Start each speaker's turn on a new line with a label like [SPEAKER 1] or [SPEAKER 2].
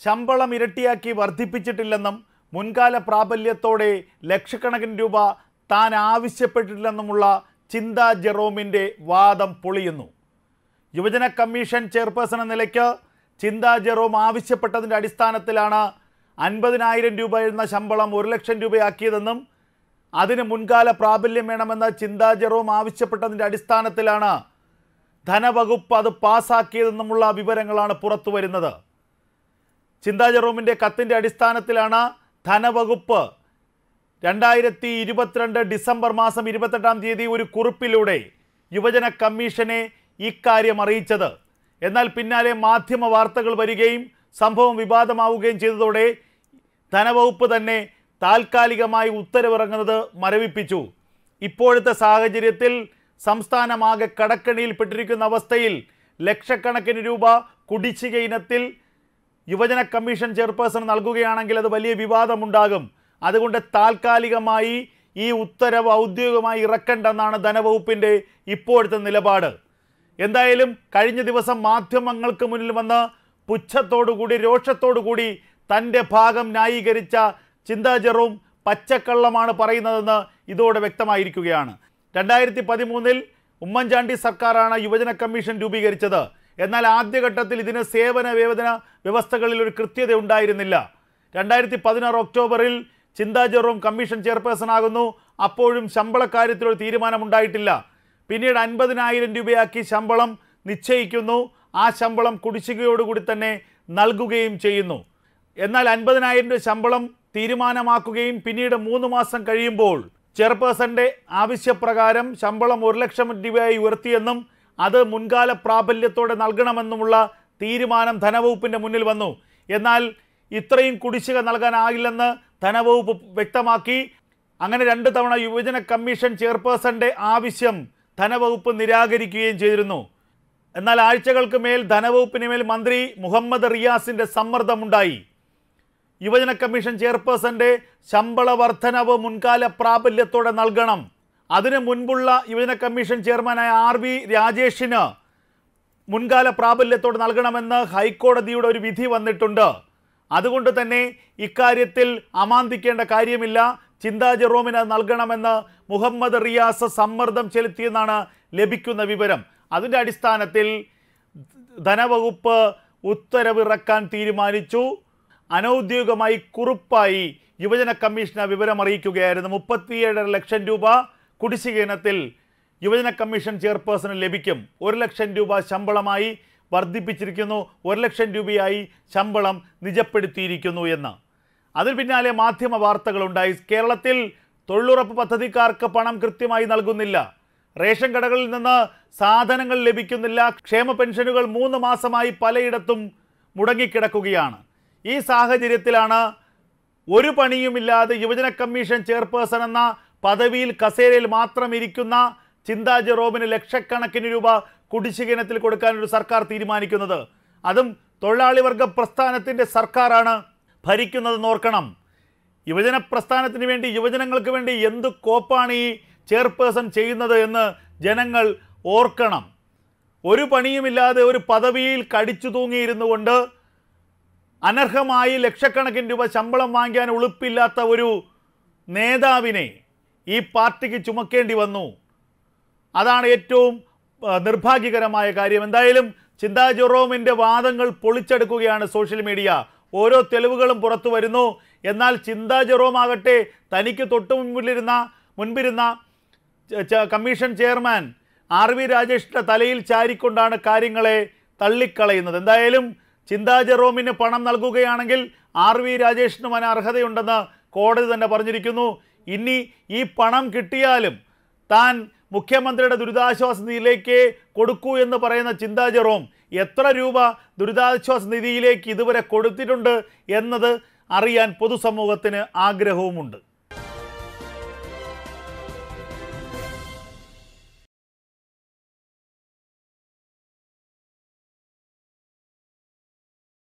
[SPEAKER 1] ശമ്പളം ഇരട്ടിയാക്കി വർദ്ധിപ്പിച്ചിട്ടില്ലെന്നും മുൻകാല പ്രാബല്യത്തോടെ ലക്ഷക്കണക്കിന് രൂപ താൻ ആവശ്യപ്പെട്ടിട്ടില്ലെന്നുമുള്ള ചിന്താ ജെറോമിൻ്റെ വാദം പൊളിയുന്നു യുവജന കമ്മീഷൻ ചെയർപേഴ്സൺ എന്ന നിലയ്ക്ക് ചിന്താ ജെറോം ആവശ്യപ്പെട്ടതിൻ്റെ അടിസ്ഥാനത്തിലാണ് അൻപതിനായിരം രൂപ എന്ന ശമ്പളം ഒരു ലക്ഷം രൂപയാക്കിയതെന്നും അതിന് മുൻകാല പ്രാബല്യം വേണമെന്ന് ചിന്താ ജെറോം ആവശ്യപ്പെട്ടതിൻ്റെ അടിസ്ഥാനത്തിലാണ് ധനവകുപ്പ് അത് പാസാക്കിയതെന്നുമുള്ള വിവരങ്ങളാണ് പുറത്തു വരുന്നത് ചിന്താ ജെറോമിൻ്റെ കത്തിൻ്റെ അടിസ്ഥാനത്തിലാണ് ധനവകുപ്പ് രണ്ടായിരത്തി ഇരുപത്തിരണ്ട് ഡിസംബർ മാസം ഇരുപത്തെട്ടാം തീയതി ഒരു കുറിപ്പിലൂടെ യുവജന കമ്മീഷനെ ഇക്കാര്യം അറിയിച്ചത് എന്നാൽ പിന്നാലെ മാധ്യമ വാർത്തകൾ വരികയും സംഭവം വിവാദമാവുകയും ചെയ്തതോടെ ധനവകുപ്പ് തന്നെ താൽക്കാലികമായി ഉത്തരവിറങ്ങുന്നത് മരവിപ്പിച്ചു ഇപ്പോഴത്തെ സാഹചര്യത്തിൽ സംസ്ഥാനമാകെ കടക്കണിയിൽപ്പെട്ടിരിക്കുന്ന അവസ്ഥയിൽ ലക്ഷക്കണക്കിന് രൂപ കുടിശ്ശിക ഇനത്തിൽ യുവജന കമ്മീഷൻ ചെയർപേഴ്സൺ നൽകുകയാണെങ്കിൽ അത് വലിയ വിവാദമുണ്ടാകും അതുകൊണ്ട് താൽക്കാലികമായി ഈ ഉത്തരവ് ഔദ്യോഗികമായി ഇറക്കണ്ടെന്നാണ് ധനവകുപ്പിൻ്റെ ഇപ്പോഴത്തെ നിലപാട് എന്തായാലും കഴിഞ്ഞ ദിവസം മാധ്യമങ്ങൾക്ക് മുന്നിൽ വന്ന് പുച്ഛത്തോടുകൂടി രോഷത്തോടുകൂടി തൻ്റെ ഭാഗം ന്യായീകരിച്ച ചിന്താ ജെറോം പച്ചക്കള്ളമാണ് പറയുന്നതെന്ന് ഇതോടെ വ്യക്തമായിരിക്കുകയാണ് രണ്ടായിരത്തി പതിമൂന്നിൽ ഉമ്മൻചാണ്ടി സർക്കാരാണ് യുവജന കമ്മീഷൻ രൂപീകരിച്ചത് എന്നാൽ ആദ്യഘട്ടത്തിൽ ഇതിന് സേവന വേതന വ്യവസ്ഥകളിൽ ഒരു കൃത്യത ഉണ്ടായിരുന്നില്ല രണ്ടായിരത്തി പതിനാറ് ഒക്ടോബറിൽ ചിന്താ ജെറോം കമ്മീഷൻ ചെയർപേഴ്സൺ ആകുന്നു അപ്പോഴും ശമ്പളക്കാര്യത്തിൽ ഒരു തീരുമാനമുണ്ടായിട്ടില്ല പിന്നീട് അൻപതിനായിരം രൂപയാക്കി ശമ്പളം നിശ്ചയിക്കുന്നു ആ ശമ്പളം കുടിശ്ശികയോടുകൂടി തന്നെ നൽകുകയും ചെയ്യുന്നു എന്നാൽ അൻപതിനായിരം രൂപ ശമ്പളം തീരുമാനമാക്കുകയും പിന്നീട് മൂന്ന് മാസം കഴിയുമ്പോൾ ചെയർപേഴ്സന്റെ ആവശ്യപ്രകാരം ശമ്പളം ഒരു ലക്ഷം രൂപയായി ഉയർത്തിയെന്നും അത് മുൻകാല പ്രാബല്യത്തോടെ നൽകണമെന്നുമുള്ള തീരുമാനം ധനവകുപ്പിന്റെ മുന്നിൽ വന്നു എന്നാൽ ഇത്രയും കുടിശ്ശിക നൽകാനാകില്ലെന്ന് ധനവകുപ്പ് വ്യക്തമാക്കി അങ്ങനെ രണ്ട് തവണ യുവജന കമ്മീഷൻ ചെയർപേഴ്സന്റെ ആവശ്യം ധനവകുപ്പ് നിരാകരിക്കുകയും ചെയ്തിരുന്നു എന്നാൽ ആഴ്ചകൾക്ക് മേൽ ധനവകുപ്പിന് മേൽ മന്ത്രി മുഹമ്മദ് റിയാസിന്റെ സമ്മർദ്ദമുണ്ടായി യുവജന കമ്മീഷൻ ചെയർപേഴ്സന്റെ ശമ്പള വർധനവ് മുൻകാല പ്രാബല്യത്തോടെ നൽകണം അതിനു മുൻപുള്ള യുവജന കമ്മീഷൻ ചെയർമാനായ ആർ വി രാജേഷിന് മുൻകാല പ്രാബല്യത്തോടെ നൽകണമെന്ന് ഹൈക്കോടതിയുടെ ഒരു വിധി വന്നിട്ടുണ്ട് അതുകൊണ്ട് തന്നെ ഇക്കാര്യത്തിൽ അമാന്തിക്കേണ്ട കാര്യമില്ല ചിന്താ ജെറോമിന് അത് നൽകണമെന്ന് മുഹമ്മദ് റിയാസ് സമ്മർദ്ദം ചെലുത്തിയെന്നാണ് ലഭിക്കുന്ന വിവരം അതിൻ്റെ അടിസ്ഥാനത്തിൽ ധനവകുപ്പ് ഉത്തരവിറക്കാൻ തീരുമാനിച്ചു അനൗദ്യോഗികമായി കുറിപ്പായി യുവജന കമ്മീഷന് വിവരം അറിയിക്കുകയായിരുന്നു മുപ്പത്തിയേഴര ലക്ഷം രൂപ കുടിശ്ശിക ഇനത്തിൽ യുവജന കമ്മീഷൻ ചെയർപേഴ്സണ് ലഭിക്കും ഒരു ലക്ഷം രൂപ ശമ്പളമായി വർദ്ധിപ്പിച്ചിരിക്കുന്നു ഒരു ലക്ഷം രൂപയായി ശമ്പളം നിജപ്പെടുത്തിയിരിക്കുന്നു എന്ന് അതിന് പിന്നാലെ മാധ്യമ വാർത്തകളുണ്ടായി കേരളത്തിൽ തൊഴിലുറപ്പ് പദ്ധതിക്കാർക്ക് പണം കൃത്യമായി നൽകുന്നില്ല റേഷൻ കടകളിൽ നിന്ന് സാധനങ്ങൾ ലഭിക്കുന്നില്ല ക്ഷേമ പെൻഷനുകൾ മൂന്ന് മാസമായി പലയിടത്തും മുടങ്ങിക്കിടക്കുകയാണ് ഈ സാഹചര്യത്തിലാണ് ഒരു പണിയുമില്ലാതെ യുവജന കമ്മീഷൻ ചെയർപേഴ്സൺ എന്ന പദവിയിൽ കസേരയിൽ മാത്രം ഇരിക്കുന്ന ചിന്താ ജെറോമിന് ലക്ഷക്കണക്കിന് രൂപ കുടിശ്ശിക ഇനത്തിൽ കൊടുക്കാൻ ഒരു സർക്കാർ തീരുമാനിക്കുന്നത് അതും തൊഴിലാളി വർഗ പ്രസ്ഥാനത്തിൻ്റെ സർക്കാരാണ് ഭരിക്കുന്നതെന്ന് ഓർക്കണം യുവജന പ്രസ്ഥാനത്തിന് വേണ്ടി യുവജനങ്ങൾക്ക് വേണ്ടി എന്ത് കോപ്പാണ് ഈ ചെയർപേഴ്സൺ ചെയ്യുന്നത് എന്ന് ജനങ്ങൾ ഓർക്കണം ഒരു പണിയുമില്ലാതെ ഒരു പദവിയിൽ കടിച്ചു തൂങ്ങിയിരുന്നു കൊണ്ട് അനർഹമായി ലക്ഷക്കണക്കിന് രൂപ ശമ്പളം വാങ്ങിക്കാൻ ഉളുപ്പില്ലാത്ത ഒരു നേതാവിനെ ഈ പാർട്ടിക്ക് ചുമക്കേണ്ടി വന്നു അതാണ് ഏറ്റവും ആ, നിർഭാഗ്യകരമായ കാര്യം എന്തായാലും ചിന്താ ജെറോമിൻ്റെ വാദങ്ങൾ പൊളിച്ചെടുക്കുകയാണ് സോഷ്യൽ മീഡിയ ഓരോ തെളിവുകളും പുറത്തു വരുന്നു എന്നാൽ ചിന്താ ജെറോം ആകട്ടെ തനിക്ക് തൊട്ടു മുൻപിലിരുന്ന മുൻപിരുന്ന ച- ച- കമ്മീഷൻ ചെയർമാൻ ആർ വി രാജേഷിൻ്റെ തലയിൽ ചാരിക്കൊണ്ടാണ് കാര്യങ്ങളെ തള്ളിക്കളയുന്നത് എന്തായാലും ചിന്താ ജെറോമിന് പണം നൽകുകയാണെങ്കിൽ ആർ വി രാജേഷിനും അതിന് അർഹതയുണ്ടെന്ന് കോടതി തന്നെ പറഞ്ഞിരിക്കുന്നു ഇനി ഈ പണം കിട്ടിയാലും താൻ മുഖ്യമന്ത്രിയുടെ ദുരിതാശ്വാസ നിധിയിലേക്ക് കൊടുക്കൂ എന്ന് പറയുന്ന ചിന്താ ജെറോം എത്ര രൂപ ദുരിതാശ്വാസ നിധിയിലേക്ക് ഇതുവരെ കൊടുത്തിട്ടുണ്ട് എന്നത് അറിയാൻ പൊതുസമൂഹത്തിന് ആഗ്രഹവുമുണ്ട്